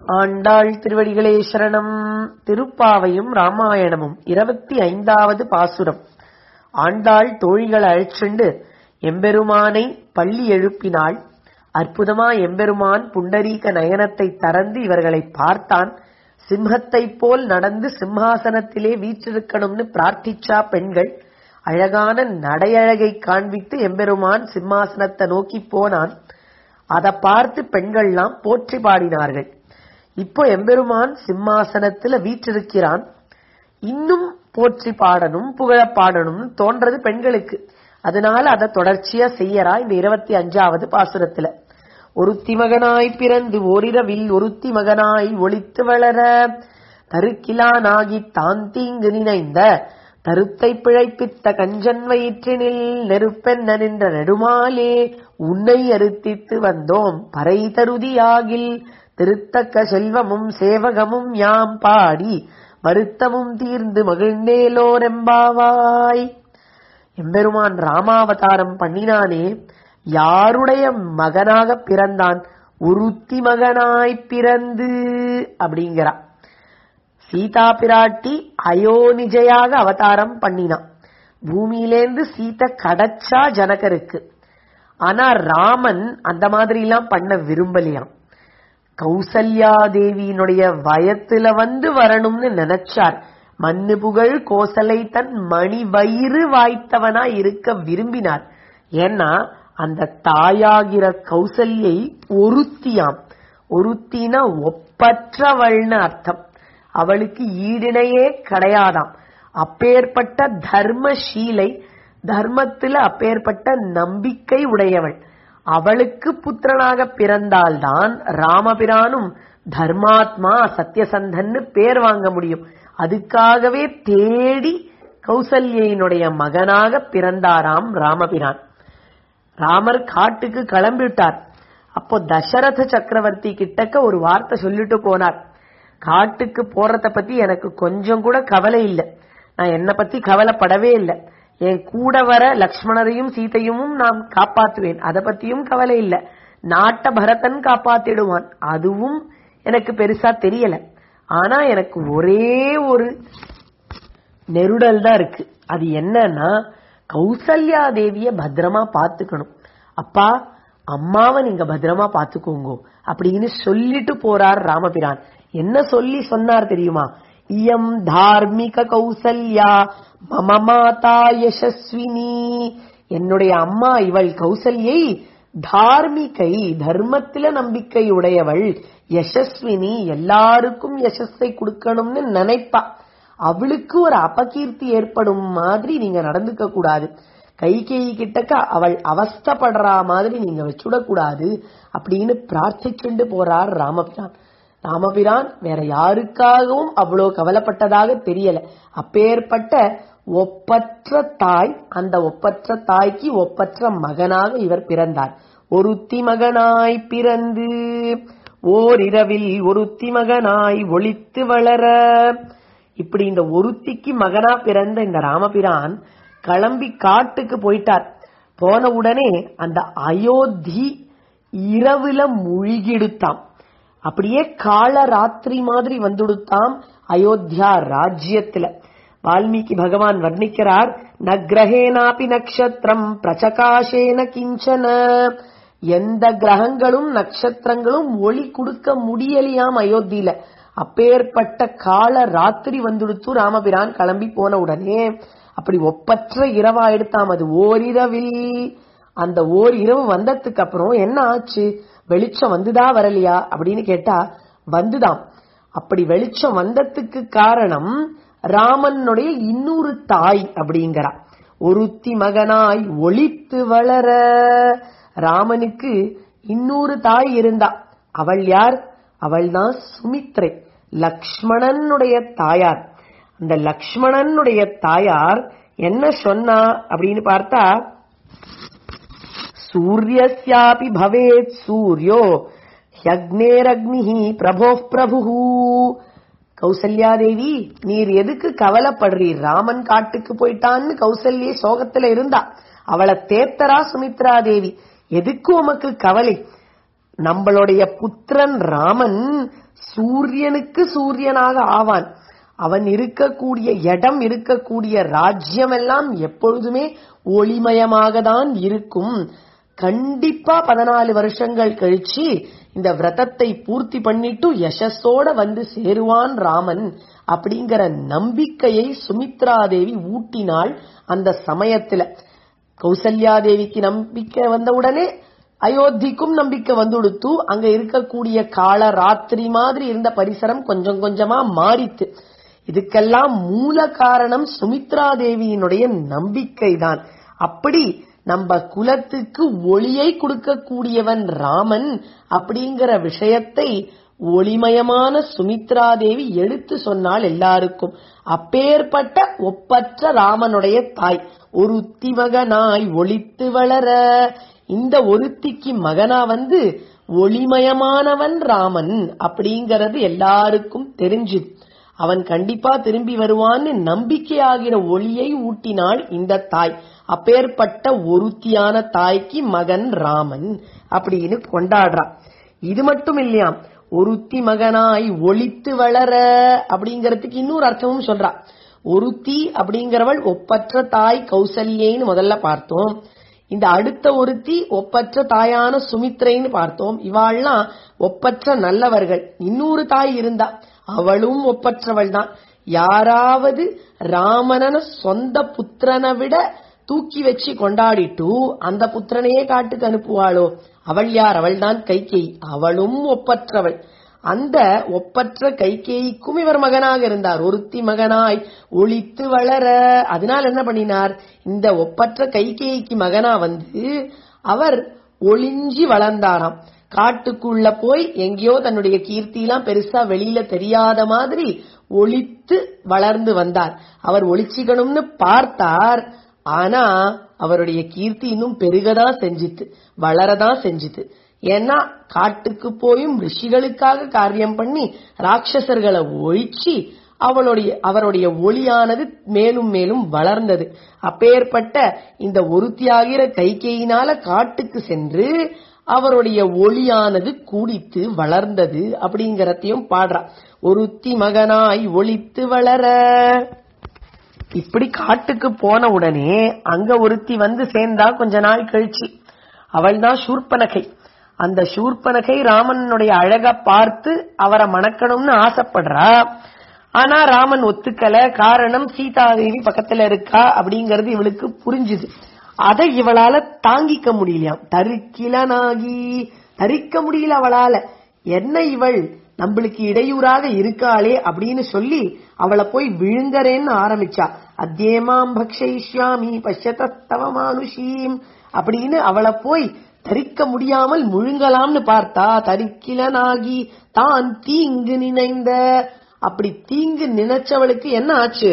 ஆண்டாள் திருவடிகளே சரணம் திருப்பாவையும் ராமாயணமும் இருபத்தி ஐந்தாவது பாசுரம் ஆண்டாள் தோழிகள் அழைச்சுண்டு எம்பெருமானை பள்ளி எழுப்பினாள் அற்புதமா எம்பெருமான் புண்டரீக நயனத்தை தரந்து இவர்களை பார்த்தான் சிம்ஹத்தைப் போல் நடந்து சிம்ஹாசனத்திலே வீற்றிருக்கணும்னு பிரார்த்திச்சா பெண்கள் அழகான நடையழகை காண்பித்து எம்பெருமான் சிம்மாசனத்தை நோக்கி போனான் அதை பார்த்து பெண்கள்லாம் போற்றி பாடினார்கள் இப்போ எம்பெருமான் சிம்மாசனத்துல வீற்றிருக்கிறான் இன்னும் போற்றி பாடணும் புகழ பாடணும்னு தோன்றது பெண்களுக்கு அதனால அதை தொடர்ச்சியா செய்யறா இந்த இருபத்தி அஞ்சாவது பாசுரத்துல ஒருத்தி மகனாய் பிறந்து ஓரிரவில் ஒருத்தி மகனாய் ஒளித்து வளர தருக்கிலானாகி தான் தீங்கு நினைந்த தருத்தை பிழைப்பித்த கஞ்சன் வயிற்றினில் நெருப்பென்ன நின்ற நெடுமாலே உன்னை அறுத்தித்து வந்தோம் பறை தருதியாகில் திருத்தக்க செல்வமும் சேவகமும் யாம் பாடி வருத்தமும் தீர்ந்து மகிழ்ந்தேலோரெம்பாவாய் எம்பெருமான் ராமாவதாரம் பண்ணினானே யாருடைய மகனாக பிறந்தான் ஒருத்தி மகனாய் பிறந்து அப்படிங்கிறா சீதா பிராட்டி அயோனிஜையாக அவதாரம் பண்ணினான் பூமியிலேந்து சீதை கடச்சா ஜனகருக்கு ஆனா ராமன் அந்த மாதிரி எல்லாம் பண்ண விரும்பலையாம் கௌசல்யா தேவியினுடைய வயத்துல வந்து வரணும்னு நினைச்சார் மண்ணு புகழ் கோசலை தன் மணி வயிறு வாய்த்தவனா இருக்க விரும்பினார் ஏன்னா அந்த தாயாகிற கௌசல்யை ஒருத்தியாம் ஒருத்தினா ஒப்பற்றவள்னு அர்த்தம் அவளுக்கு ஈடிணையே கிடையாதாம் அப்பேற்பட்ட தர்மசீலை தர்மத்துல அப்பேற்பட்ட நம்பிக்கை உடையவள் அவளுக்கு புத்திரனாக பிறந்தால்தான் ராமபிரானும் தர்மாத்மா சத்யசந்தன்னு பேர் வாங்க முடியும் அதுக்காகவே தேடி கௌசல்யினுடைய மகனாக பிறந்தாராம் ராமபிரான் ராமர் காட்டுக்கு கிளம்பிட்டார் அப்போ தசரத சக்கரவர்த்தி கிட்டக்க ஒரு வார்த்தை சொல்லிட்டு போனார் காட்டுக்கு போறத பத்தி எனக்கு கொஞ்சம் கூட கவலை இல்லை நான் என்ன பத்தி கவலைப்படவே இல்லை என் கூட வர லக்ஷ்மணரையும் சீதையும் நான் காப்பாத்துவேன் அதை பத்தியும் கவலை இல்லை நாட்ட பரதன் காப்பாத்திடுவான் அதுவும் எனக்கு பெருசா தெரியல ஆனா எனக்கு ஒரே ஒரு நெருடல் தான் இருக்கு அது என்னன்னா கௌசல்யா தேவிய பத்திரமா பாத்துக்கணும் அப்பா அம்மாவை நீங்க பத்திரமா பாத்துக்கோங்க அப்படின்னு சொல்லிட்டு போறார் ராமபிரான் என்ன சொல்லி சொன்னார் தெரியுமா இயம் தார்மிக கௌசல்யா மம மாதா யசஸ்வினி என்னுடைய அம்மா இவள் கௌசல்யை தார்மிகை தர்மத்தில நம்பிக்கை உடையவள் யசஸ்வினி எல்லாருக்கும் யசஸை கொடுக்கணும்னு நினைப்பா அவளுக்கு ஒரு அபகீர்த்தி ஏற்படும் மாதிரி நீங்க நடந்துக்க கூடாது கைகேயி கிட்டக்க அவள் அவஸ்தப்படுறா மாதிரி நீங்க வச்சுடக்கூடாது அப்படின்னு பிரார்த்திச்சுண்டு போறார் ராமபிரான் ராமபிரான் வேற யாருக்காகவும் அவ்வளோ கவலைப்பட்டதாக தெரியல அப்பேற்பட்ட ஒப்பற்ற தாய் அந்த ஒப்பற்ற தாய்க்கு ஒப்பற்ற மகனாக இவர் பிறந்தார் ஒருத்தி மகனாய் பிறந்து ஓரிரவில் ஒருத்தி மகனாய் ஒளித்து வளர இப்படி இந்த ஒருத்திக்கு மகனா பிறந்த இந்த ராமபிரான் கிளம்பி காட்டுக்கு போயிட்டார் போன உடனே அந்த அயோத்தி இரவுல முழுகிடுத்தாம் அப்படியே கால ராத்திரி மாதிரி வந்துடுத்தாம் அயோத்தியா ராஜ்யத்துல வால்மீகி பகவான் வர்ணிக்கிறார் நக்ரஹேனாபி நக்ஷத்திரம் பிரச்சகாஷேன கிஞ்சன எந்த கிரகங்களும் நட்சத்திரங்களும் ஒளி கொடுக்க முடியலையாம் அயோத்தியில அப்பேற்பட்ட கால ராத்திரி வந்துடுத்து ராமபிரான் கிளம்பி போன உடனே அப்படி ஒப்பற்ற இரவா எடுத்தாம் அது ஓரிரவில் அந்த ஓர் இரவு வந்ததுக்கு அப்புறம் என்ன ஆச்சு வெளிச்சம் வந்துதா வரலையா அப்படின்னு கேட்டா வந்துதாம் அப்படி வெளிச்சம் வந்ததுக்கு காரணம் ராமனுடைய இன்னொரு தாய் அப்படிங்கிறா ஒருத்தி மகனாய் ஒளித்து வளர ராமனுக்கு இன்னொரு தாய் இருந்தா அவள் யார் அவள் தான் சுமித்ரை லக்ஷ்மணனுடைய தாயார் அந்த லக்ஷ்மணனுடைய தாயார் என்ன சொன்னா அப்படின்னு பார்த்தா சூரியஸ்யாபி பவேத் சூரியோ ஹக்னேரக்னிஹி பிரபோ பிரபு கௌசல்யாதேவி நீர் எதுக்கு கவலைப்படுறீர் ராமன் காட்டுக்கு போயிட்டான்னு கௌசல்யே சோகத்துல இருந்தா அவளை தேத்தரா சுமித்ரா தேவி எதுக்கு உமக்கு கவலை நம்மளுடைய புத்திரன் ராமன் சூரியனுக்கு சூரியனாக ஆவான் அவன் இருக்கக்கூடிய இடம் இருக்கக்கூடிய ராஜ்யம் எல்லாம் எப்பொழுதுமே ஒளிமயமாக தான் இருக்கும் கண்டிப்பா பதினாலு வருஷங்கள் கழிச்சு இந்த விரதத்தை பூர்த்தி பண்ணிட்டு யசஸோட வந்து சேருவான் ராமன் அப்படிங்கிற நம்பிக்கையை சுமித்ரா தேவி ஊட்டினாள் அந்த சமயத்துல கௌசல்யா தேவிக்கு நம்பிக்கை வந்த உடனே அயோத்திக்கும் நம்பிக்கை வந்துடுத்து அங்க இருக்கக்கூடிய கால ராத்திரி மாதிரி இருந்த பரிசரம் கொஞ்சம் கொஞ்சமா மாறித்து இதுக்கெல்லாம் மூல காரணம் சுமித்ரா தேவியினுடைய நம்பிக்கை தான் அப்படி நம்ம குலத்துக்கு ஒளியை கொடுக்கக்கூடியவன் ராமன் அப்படிங்கிற விஷயத்தை ஒளிமயமான சுமித்ரா தேவி எடுத்து சொன்னால் எல்லாருக்கும் அப்பேற்பட்ட ஒப்பற்ற ராமனுடைய தாய் ஒருத்தி மகனாய் ஒளித்து வளர இந்த ஒருத்திக்கு மகனா வந்து ஒளிமயமானவன் ராமன் அப்படிங்கறது எல்லாருக்கும் தெரிஞ்சுது அவன் கண்டிப்பா திரும்பி வருவான்னு நம்பிக்கையாகிற ஒளியை ஊட்டினாள் இந்த தாய் அப்பேற்பட்ட ஒருத்தியான தாய்க்கு மகன் ராமன் அப்படின்னு கொண்டாடுறான் இது மட்டும் இல்லையாம் ஒருத்தி மகனாய் ஒளித்து வளர அப்படிங்கறதுக்கு இன்னொரு அர்த்தமும் சொல்றா ஒருத்தி அப்படிங்கிறவள் ஒப்பற்ற தாய் கௌசல்யேன்னு முதல்ல பார்த்தோம் இந்த அடுத்த ஒருத்தி ஒப்பற்ற தாயான சுமித்ரைன்னு பார்த்தோம் இவாள்லாம் ஒப்பற்ற நல்லவர்கள் இன்னொரு தாய் இருந்தா அவளும் ஒப்பற்றவள் தான் யாராவது ராமனன சொந்த புத்திரனை விட தூக்கி வச்சு கொண்டாடிட்டு அந்த புத்திரனையே காட்டுக்கு அனுப்புவாளோ அவள் யார் அவள் தான் கைகேயி அவளும் ஒப்பற்றவள் அந்த ஒப்பற்ற கைகேயிக்கும் இவர் மகனாக இருந்தார் ஒருத்தி மகனாய் ஒளித்து வளர அதனால் என்ன பண்ணினார் இந்த ஒப்பற்ற கைகேயிக்கு மகனா வந்து அவர் ஒளிஞ்சி வளர்ந்தாராம் காட்டுக்குள்ள போய் எங்கேயோ தன்னுடைய கீர்த்தியெல்லாம் பெருசா வெளியில தெரியாத மாதிரி ஒளித்து வளர்ந்து வந்தார் அவர் ஒளிச்சிக்கணும்னு பார்த்தார் ஆனா அவருடைய கீர்த்தி இன்னும் பெருகதான் செஞ்சித்து வளரதான் செஞ்சித்து ஏன்னா காட்டுக்கு போயும் ரிஷிகளுக்காக காரியம் பண்ணி ராட்சசர்களை ஒழிச்சு அவளுடைய அவருடைய ஒளியானது மேலும் மேலும் வளர்ந்தது அப்பேற்பட்ட இந்த ஒருத்தியாகிற கைகையினால காட்டுக்கு சென்று அவருடைய ஒளியானது கூடித்து வளர்ந்தது அப்படிங்கறதையும் பாடுறா ஒருத்தி மகனாய் ஒளித்து வளர இப்படி காட்டுக்கு போன உடனே அங்க ஒருத்தி வந்து சேர்ந்தா கொஞ்ச நாள் கழிச்சு அவள் தான் சூர்பனகை அந்த சூர்பனகை ராமனுடைய அழக பார்த்து அவரை மணக்கணும்னு ஆசைப்படுறா ஆனா ராமன் ஒத்துக்கல காரணம் சீதாதேவி பக்கத்துல இருக்கா அப்படிங்கறது இவளுக்கு புரிஞ்சுது அதை இவளால தாங்கிக்க முடியலையாம் தருக்கிலனாகி தரிக்க முடியல அவளால என்ன இவள் நம்மளுக்கு இடையூறாக இருக்காளே அப்படின்னு சொல்லி அவளை போய் விழுங்கறேன்னு ஆரம்பிச்சா அத்தியேமாம் பக்ஷயிஷ்யாமி பஷ்யதவ மானுஷீம் அப்படின்னு அவளை போய் தரிக்க முடியாமல் முழுங்கலாம்னு பார்த்தா தரிக்கிலனாகி தான் தீங்கு நினைந்த அப்படி தீங்கு நினைச்சவளுக்கு என்ன ஆச்சு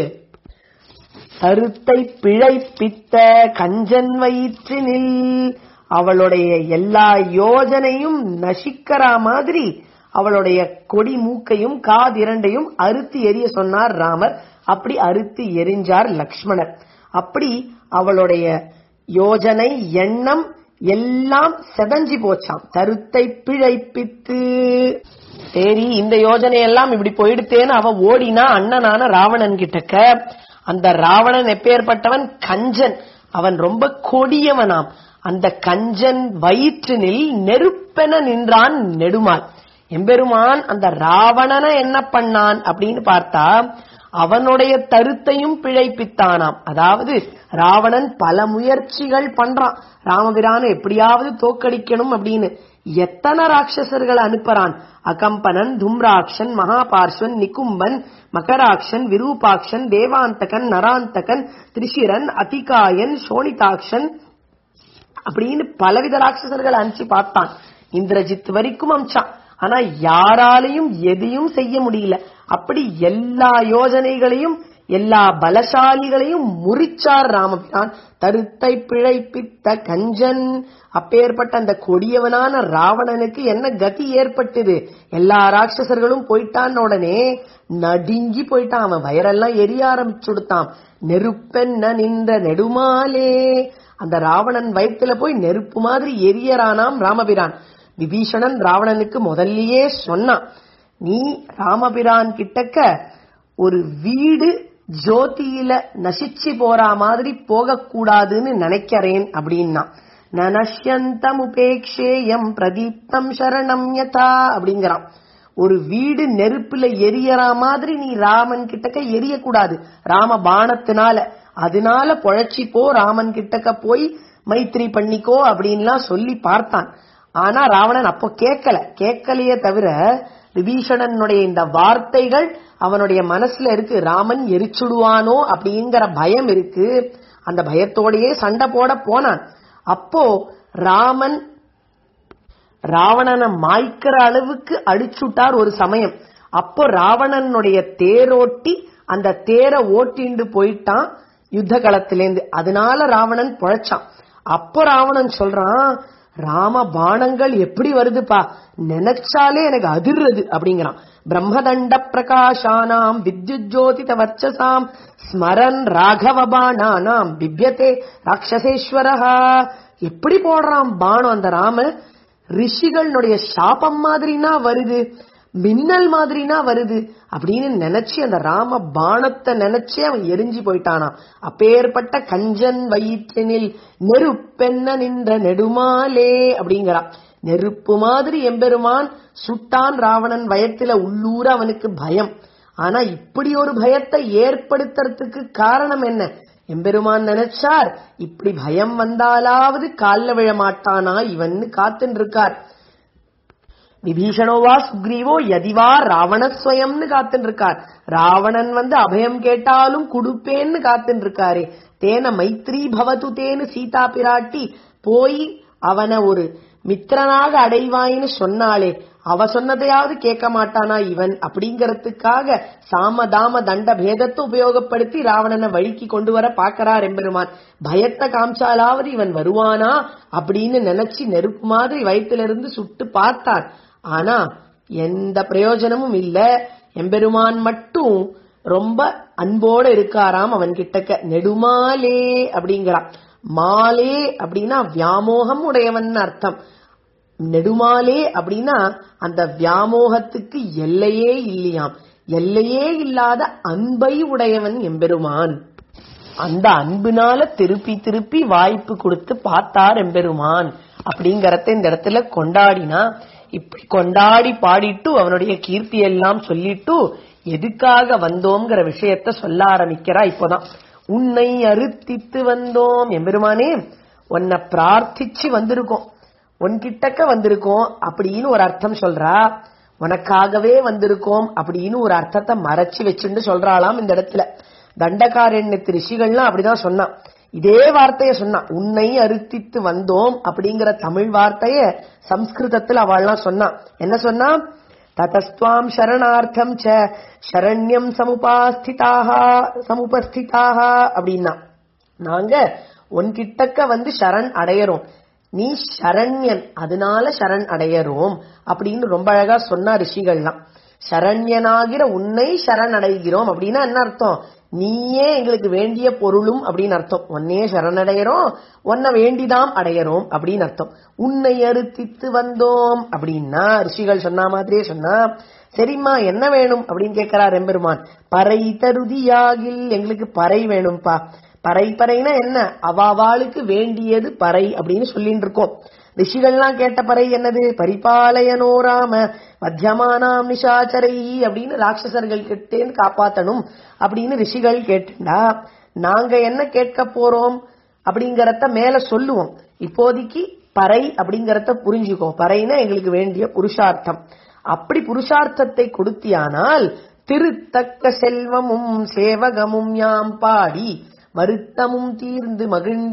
கருத்தை பிழைப்பித்த கஞ்சன் வயிற்றினில் அவளுடைய எல்லா யோஜனையும் நசிக்கிற மாதிரி அவளுடைய கொடி மூக்கையும் காதிரண்டையும் அறுத்து எரிய சொன்னார் ராமர் அப்படி அறுத்து எரிஞ்சார் லக்ஷ்மணர் அப்படி அவளுடைய யோஜனை எண்ணம் எல்லாம் செதஞ்சி போச்சாம் தருத்தை பிழைப்பித்து சரி இந்த யோஜனை எல்லாம் இப்படி போயிடுத்தேன்னு அவ ஓடினா அண்ணனான ராவணன் கிட்டக்க அந்த ராவணன் எப்பேற்பட்டவன் கஞ்சன் அவன் ரொம்ப கொடியவனாம் அந்த கஞ்சன் வயிற்றினில் நெருப்பென நின்றான் நெடுமால் எம்பெருமான் அந்த ராவணனை என்ன பண்ணான் அப்படின்னு பார்த்தா அவனுடைய தருத்தையும் பிழைப்பித்தானாம் அதாவது ராவணன் பல முயற்சிகள் பண்றான் ராமபிரான எப்படியாவது தோக்கடிக்கணும் அப்படின்னு எத்தனை ராட்சசர்களை அனுப்புறான் அகம்பனன் தும்ராக்ஷன் மகாபார்ஸ்வன் நிகும்பன் மகராக்ஷன் விரூபாக்ஷன் தேவாந்தகன் நராந்தகன் திரிஷிரன் அதிகாயன் சோனிதாக்ஷன் அப்படின்னு பலவித ராட்சசர்கள் அனுப்பிச்சு பார்த்தான் இந்திரஜித் வரைக்கும் அமிச்சான் ஆனா யாராலையும் எதையும் செய்ய முடியல அப்படி எல்லா யோஜனைகளையும் எல்லா பலசாலிகளையும் முறிச்சார் ராமபிரான் தருத்தை பிழைப்பித்த கஞ்சன் அப்பேற்பட்ட அந்த கொடியவனான ராவணனுக்கு என்ன கதி ஏற்பட்டது எல்லா ராட்சசர்களும் போயிட்டான் உடனே நடுங்கி போயிட்டான் அவன் வயரெல்லாம் எரிய ஆரம்பிச்சுடுத்தான் நெருப்பென்ன நின்ற நெடுமாலே அந்த ராவணன் வயிற்றுல போய் நெருப்பு மாதிரி எரியறானாம் ராமபிரான் விபீஷணன் ராவணனுக்கு முதல்லயே சொன்னான் நீ ராமபிரான் கிட்டக்க ஒரு வீடு ஜோதியில நசிச்சு போற மாதிரி போகக்கூடாதுன்னு நினைக்கிறேன் அப்படின்னா நனஷ்யந்தம் உபேக்ஷேயம் பிரதீப்தம் சரணம் யதா அப்படிங்கிறான் ஒரு வீடு நெருப்புல எரியற மாதிரி நீ ராமன் கிட்டக்க எரியக்கூடாது ராம பாணத்தினால அதனால பொழைச்சி போ ராமன் கிட்டக்க போய் மைத்ரி பண்ணிக்கோ அப்படின்லாம் சொல்லி பார்த்தான் ஆனா ராவணன் அப்போ கேட்கல கேட்கலையே தவிர விபீஷணனுடைய இந்த வார்த்தைகள் அவனுடைய மனசுல இருக்கு ராமன் எரிச்சுடுவானோ அப்படிங்கிற பயம் இருக்கு அந்த பயத்தோடயே சண்டை போட போனான் அப்போ ராமன் ராவணனை மாய்க்கிற அளவுக்கு அடிச்சுட்டார் ஒரு சமயம் அப்போ ராவணனுடைய தேரோட்டி அந்த தேரை ஓட்டிண்டு போயிட்டான் யுத்த களத்திலேந்து அதனால ராவணன் பொழைச்சான் அப்போ ராவணன் சொல்றான் ராம பாணங்கள் எப்படி வருதுப்பா நினைச்சாலே எனக்கு அதிர்றது அப்படிங்கிறான் பிரம்மதண்ட பிரகாஷானாம் வித்யுத் ஜோதித வர்ச்சசாம் ஸ்மரன் ராகவ பாணானாம் பிப்யதே ராட்சசேஸ்வரஹா எப்படி போடுறான் பானம் அந்த ராம ரிஷிகளுடைய சாபம் மாதிரினா வருது மின்னல் மாதிரினா வருது அப்படின்னு நினைச்சு அந்த ராம பானத்தை நினைச்சே அவன் எரிஞ்சு போயிட்டானா அப்பேற்பட்ட கஞ்சன் வயிற்றினில் நெருப்பென்ன நின்ற நெடுமாலே அப்படிங்கிறான் நெருப்பு மாதிரி எம்பெருமான் சுட்டான் ராவணன் வயத்துல உள்ளூர அவனுக்கு பயம் ஆனா இப்படி ஒரு பயத்தை ஏற்படுத்துறதுக்கு காரணம் என்ன எம்பெருமான் நினைச்சார் இப்படி பயம் வந்தாலாவது கால்ல விழ மாட்டானா இவன்னு காத்துன்னு இருக்கார் விபீஷணோவா சுக்ரீவோ யதிவா ராவணஸ்வயம்னு காத்துன்னு இருக்கார் ராவணன் வந்து அபயம் கேட்டாலும் கொடுப்பேன்னு காத்துன்னு இருக்காரு தேன மைத்ரி பவது தேனு சீதா பிராட்டி போய் அவனை ஒரு மித்திரனாக அடைவாயின்னு சொன்னாளே அவ சொன்னதையாவது கேட்க மாட்டானா இவன் அப்படிங்கறதுக்காக சாம தாம தண்ட பேதத்தை உபயோகப்படுத்தி ராவணனை வழிக்கு கொண்டு வர பாக்கறார் எம்பெருமான் பயத்தை காமிச்சாலாவது இவன் வருவானா அப்படின்னு நினைச்சு நெருப்பு மாதிரி வயிற்றுல இருந்து சுட்டு பார்த்தார் ஆனா எந்த பிரயோஜனமும் இல்ல எம்பெருமான் மட்டும் ரொம்ப அன்போட இருக்காராம் அவன் கிட்டக்க நெடுமாலே அப்படிங்கிறான் மாலே அப்படின்னா வியாமோகம் உடையவன் அர்த்தம் நெடுமாலே அப்படின்னா அந்த வியாமோகத்துக்கு எல்லையே இல்லையாம் எல்லையே இல்லாத அன்பை உடையவன் எம்பெருமான் அந்த அன்புனால திருப்பி திருப்பி வாய்ப்பு கொடுத்து பார்த்தார் எம்பெருமான் அப்படிங்கறத இந்த இடத்துல கொண்டாடினா இப்படி கொண்டாடி பாடிட்டு அவனுடைய கீர்த்தி எல்லாம் சொல்லிட்டு எதுக்காக வந்தோம்ங்கிற விஷயத்த சொல்ல ஆரம்பிக்கிறா இப்போதான் உன்னை அறுத்தித்து வந்தோம் எம்பெருமானே உன்னை பிரார்த்திச்சு வந்திருக்கோம் உன்கிட்டக்க வந்திருக்கோம் அப்படின்னு ஒரு அர்த்தம் சொல்றா உனக்காகவே வந்திருக்கோம் அப்படின்னு ஒரு அர்த்தத்தை மறைச்சு வச்சுட்டு சொல்றாளாம் இந்த இடத்துல தண்டகாரண்யத்து ரிஷிகள்லாம் அப்படிதான் சொன்னான் இதே வார்த்தைய சொன்னான் உன்னை அறுத்தித்து வந்தோம் அப்படிங்கிற தமிழ் வார்த்தைய சம்ஸ்கிருதத்துல அவள்லாம் சொன்னான் என்ன சொன்னா ததஸ்துவாம் சரணார்த்தம் ச சரண்யம் சமுபாஸ்திதாக சமுபஸ்திதாக அப்படின்னா நாங்க உன்கிட்டக்க வந்து சரண் அடையறோம் நீ சரண்யன் அதனால சரண் அடையறோம் அப்படின்னு ரொம்ப அழகா சொன்னா ரிஷிகள்லாம் சரண்யனாகிற உன்னை சரண் அடைகிறோம் அப்படின்னா என்ன அர்த்தம் நீயே எங்களுக்கு வேண்டிய பொருளும் அப்படின்னு அர்த்தம் உன்னையே சரணடையறோம் உன்னை வேண்டிதாம் அடையறோம் அப்படின்னு அர்த்தம் உன்னை அறுத்தித்து வந்தோம் அப்படின்னா ரிஷிகள் சொன்ன மாதிரியே சொன்னா சரிம்மா என்ன வேணும் அப்படின்னு கேட்கிறார் எம்பெருமான் பறை தருதியாகில் எங்களுக்கு பறை வேணும்பா பறை பறைனா என்ன அவாவாளுக்கு வேண்டியது பறை அப்படின்னு சொல்லிட்டு இருக்கோம் ரிஷிகள்லாம் கேட்ட பறை என்னது பரிபாலயனோ ராம மத்தியமானாம் நிஷாச்சரை அப்படின்னு ராட்சசர்கள் கிட்டேன்னு காப்பாத்தணும் அப்படின்னு ரிஷிகள் கேட்டுண்டா நாங்க என்ன கேட்க போறோம் அப்படிங்கறத மேல சொல்லுவோம் இப்போதைக்கு பறை அப்படிங்கறத புரிஞ்சுக்கோ பறைனா எங்களுக்கு வேண்டிய புருஷார்த்தம் அப்படி புருஷார்த்தத்தை கொடுத்தியானால் திருத்தக்க செல்வமும் சேவகமும் யாம் பாடி வருத்தமும் தீர்ந்து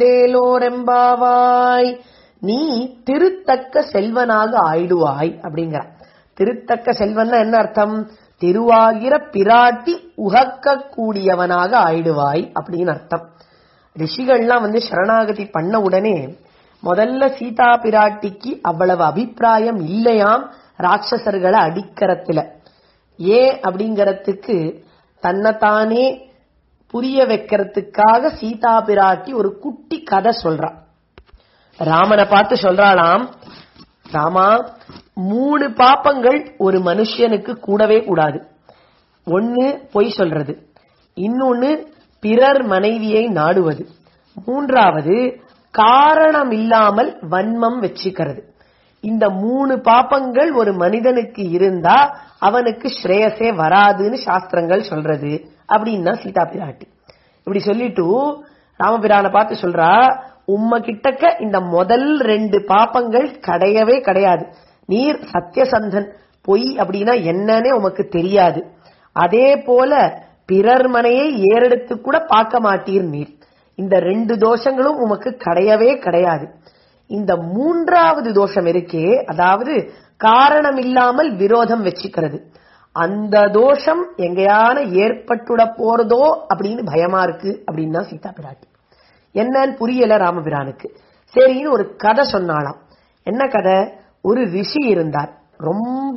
மகிழ்ந்தேலோரெம்பாவாய் நீ திருத்தக்க செல்வனாக ஆயிடுவாய் அப்படிங்கிற திருத்தக்க செல்வன்னா என்ன அர்த்தம் திருவாகிற பிராட்டி உகக்க கூடியவனாக ஆயிடுவாய் அப்படின்னு அர்த்தம் ரிஷிகள்லாம் வந்து சரணாகதி பண்ண உடனே முதல்ல சீதா பிராட்டிக்கு அவ்வளவு அபிப்பிராயம் இல்லையாம் ராட்சசர்களை அடிக்கிறதுல ஏன் அப்படிங்கறதுக்கு தன்னைத்தானே புரிய வைக்கிறதுக்காக சீதா பிராட்டி ஒரு குட்டி கதை சொல்றா ராமனை பார்த்து சொல்றாளாம் ராமா மூணு பாப்பங்கள் ஒரு மனுஷனுக்கு கூடவே கூடாது ஒன்னு பொய் சொல்றது இன்னொன்னு பிறர் மனைவியை நாடுவது மூன்றாவது காரணம் இல்லாமல் வன்மம் வச்சுக்கிறது இந்த மூணு பாப்பங்கள் ஒரு மனிதனுக்கு இருந்தா அவனுக்கு ஸ்ரேயசே வராதுன்னு சாஸ்திரங்கள் சொல்றது அப்படின்னா சீதா பிராட்டி இப்படி சொல்லிட்டு ராமபிரானை பார்த்து சொல்றா உம்ம கிட்டக்க இந்த முதல் ரெண்டு பாப்பங்கள் கிடையவே கிடையாது நீர் சத்தியசந்தன் பொய் அப்படின்னா என்னன்னே உமக்கு தெரியாது அதே போல பிறர் மனையை ஏறெடுத்து கூட பார்க்க மாட்டீர் நீர் இந்த ரெண்டு தோஷங்களும் உமக்கு கிடையவே கிடையாது இந்த மூன்றாவது தோஷம் இருக்கே அதாவது காரணம் இல்லாமல் விரோதம் வச்சுக்கிறது அந்த தோஷம் எங்கேயான ஏற்பட்டுட போறதோ அப்படின்னு பயமா இருக்கு அப்படின்னா சீதா பிராட்டி என்னன்னு புரியல ராமபிரானுக்கு சரின்னு ஒரு கதை சொன்னாலாம் என்ன கதை ஒரு ரிஷி இருந்தார் ரொம்ப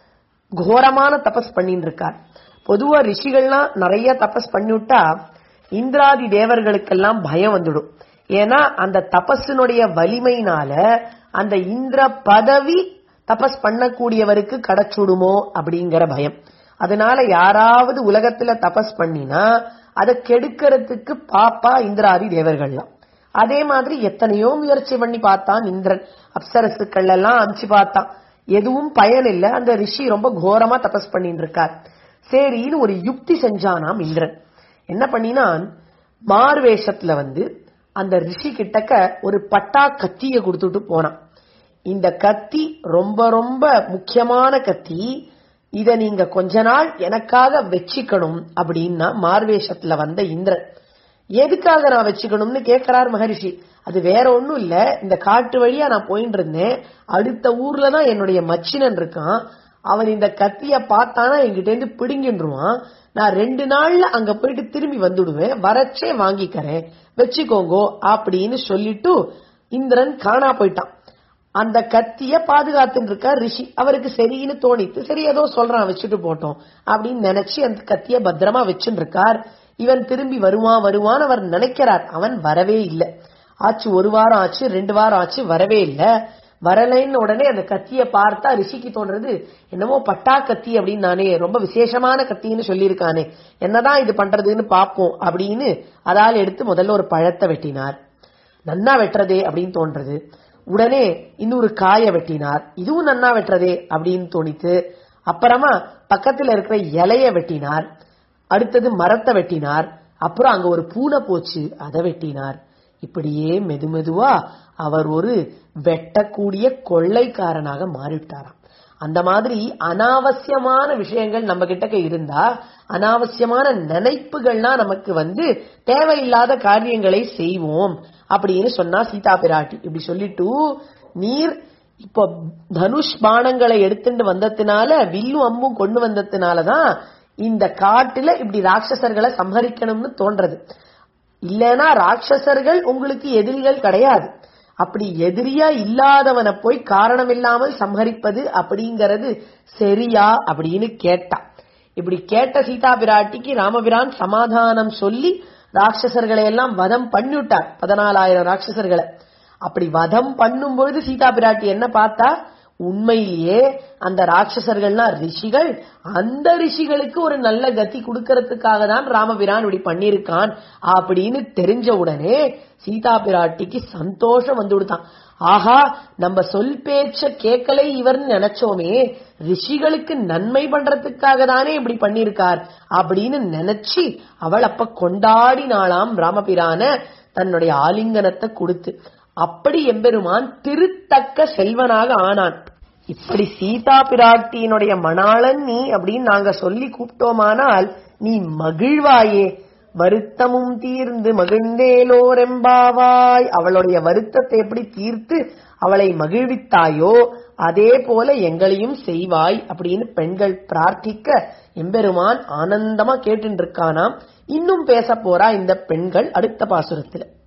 கோரமான தபஸ் பண்ணிட்டு இருக்கார் பொதுவா ரிஷிகள்லாம் நிறைய தபஸ் பண்ணிவிட்டா இந்திராதி தேவர்களுக்கெல்லாம் பயம் வந்துடும் ஏன்னா அந்த தபஸினுடைய வலிமையினால அந்த இந்திர பதவி தபஸ் பண்ணக்கூடியவருக்கு கிடைச்சுடுமோ அப்படிங்கிற பயம் அதனால யாராவது உலகத்துல தபஸ் பண்ணினா அதை கெடுக்கிறதுக்கு பாப்பா இந்திராதி தேவர்கள்லாம் அதே மாதிரி எத்தனையோ முயற்சி பண்ணி பார்த்தான் இந்திரன் அப்சரசுக்கள் எல்லாம் அமிச்சு பார்த்தான் எதுவும் பயன் இல்ல அந்த ரிஷி ரொம்ப கோரமா தபஸ் பண்ணிட்டு இருக்கார் சரின்னு ஒரு யுக்தி செஞ்சானாம் இந்திரன் என்ன பண்ணினான் மார்வேஷத்துல வந்து அந்த ரிஷி கிட்டக்க ஒரு பட்டா கத்திய கொடுத்துட்டு போனான் இந்த கத்தி ரொம்ப ரொம்ப முக்கியமான கத்தி இத நீங்க கொஞ்ச நாள் எனக்காக வச்சுக்கணும் அப்படின்னா மார்வேஷத்துல வந்த இந்திரன் எதுக்காக நான் வச்சுக்கணும்னு கேட்கிறார் மகரிஷி அது வேற ஒண்ணும் இல்ல இந்த காட்டு வழியா நான் போயிட்டு இருந்தேன் அடுத்த ஊர்ல தான் என்னுடைய மச்சினன் இருக்கான் அவன் இந்த கத்திய பார்த்தானா என்கிட்ட இருந்து பிடுங்கின்றுவான் நான் ரெண்டு நாள்ல அங்க போயிட்டு திரும்பி வந்துடுவேன் வரச்சே வாங்கிக்கிறேன் வச்சுக்கோங்கோ அப்படின்னு சொல்லிட்டு இந்திரன் காணா போயிட்டான் அந்த கத்திய பாதுகாத்துட்டு இருக்கார் ரிஷி அவருக்கு சரின்னு தோணித்து சரி ஏதோ சொல்றான் வச்சுட்டு போட்டோம் அப்படின்னு நினைச்சு அந்த கத்திய பத்திரமா வச்சுட்டு இருக்கார் இவன் திரும்பி வருவான் வருவான் அவர் நினைக்கிறார் அவன் வரவே இல்லை ஆச்சு ஒரு வாரம் ஆச்சு ரெண்டு வாரம் ஆச்சு வரவே இல்லை வரலைன்னு உடனே அந்த கத்திய பார்த்தா ரிஷிக்கு தோன்றது என்னமோ பட்டா கத்தி அப்படின்னு நானே ரொம்ப விசேஷமான கத்தின்னு சொல்லியிருக்கானே என்னதான் இது பண்றதுன்னு பாப்போம் அப்படின்னு அதால் எடுத்து முதல்ல ஒரு பழத்தை வெட்டினார் நன்னா வெட்டுறதே அப்படின்னு தோன்றது உடனே இன்னொரு காய வெட்டினார் இதுவும் நன்னா வெட்டுறதே அப்படின்னு தோணித்து அப்புறமா பக்கத்துல இருக்கிற இலைய வெட்டினார் அடுத்தது மரத்தை வெட்டினார் அப்புறம் அங்க ஒரு பூனை போச்சு அதை வெட்டினார் இப்படியே மெதுமெதுவா அவர் ஒரு வெட்டக்கூடிய கொள்ளைக்காரனாக மாறிவிட்டாராம் அந்த மாதிரி அனாவசியமான விஷயங்கள் நம்ம கிட்டக்க இருந்தா அனாவசியமான நினைப்புகள்லாம் நமக்கு வந்து தேவையில்லாத காரியங்களை செய்வோம் அப்படின்னு சொன்னா சீதா பிராட்டி இப்படி சொல்லிட்டு நீர் இப்போ தனுஷ் பானங்களை எடுத்துட்டு வந்ததுனால வில்லும் அம்பும் கொண்டு வந்ததுனாலதான் இந்த காட்டுல இப்படி ராட்சசர்களை சம்ஹரிக்கணும்னு தோன்றது இல்லனா ராட்சசர்கள் உங்களுக்கு எதிரிகள் கிடையாது அப்படி எதிரியா இல்லாதவனை போய் காரணம் இல்லாமல் சம்ஹரிப்பது அப்படிங்கறது சரியா அப்படின்னு கேட்டா இப்படி கேட்ட சீதா பிராட்டிக்கு ராமபிரான் சமாதானம் சொல்லி ராட்சசர்களை எல்லாம் வதம் பண்ணிவிட்டார் பதினாலாயிரம் ராட்சசர்களை அப்படி வதம் பண்ணும் பொழுது சீதா பிராட்டி என்ன பார்த்தா உண்மையிலேயே அந்த ராட்சசர்கள்லாம் ரிஷிகள் அந்த ரிஷிகளுக்கு ஒரு நல்ல கதி கொடுக்கறதுக்காக தான் ராமபிரான் இப்படி பண்ணிருக்கான் அப்படின்னு தெரிஞ்ச உடனே சீதா பிராட்டிக்கு சந்தோஷம் வந்து விடுத்தான் ஆஹா நம்ம சொல் பேச்ச கேட்கலை இவர்னு நினைச்சோமே ரிஷிகளுக்கு நன்மை பண்றதுக்காக தானே இப்படி பண்ணிருக்கார் அப்படின்னு நினைச்சு அவள் அப்ப கொண்டாடினாளாம் ராமபிரான தன்னுடைய ஆலிங்கனத்தை கொடுத்து அப்படி எம்பெருமான் திருத்தக்க செல்வனாக ஆனான் இப்படி சீதா பிராட்டியினுடைய மணாளன் நீ அப்படின்னு நாங்க சொல்லி கூப்பிட்டோமானால் நீ மகிழ்வாயே வருத்தமும் தீர்ந்து மகிழ்ந்தேலோரெம்பாவாய் அவளுடைய வருத்தத்தை எப்படி தீர்த்து அவளை மகிழ்வித்தாயோ அதே போல எங்களையும் செய்வாய் அப்படின்னு பெண்கள் பிரார்த்திக்க எம்பெருமான் ஆனந்தமா கேட்டு இருக்கானாம் இன்னும் பேச போறா இந்த பெண்கள் அடுத்த பாசுரத்துல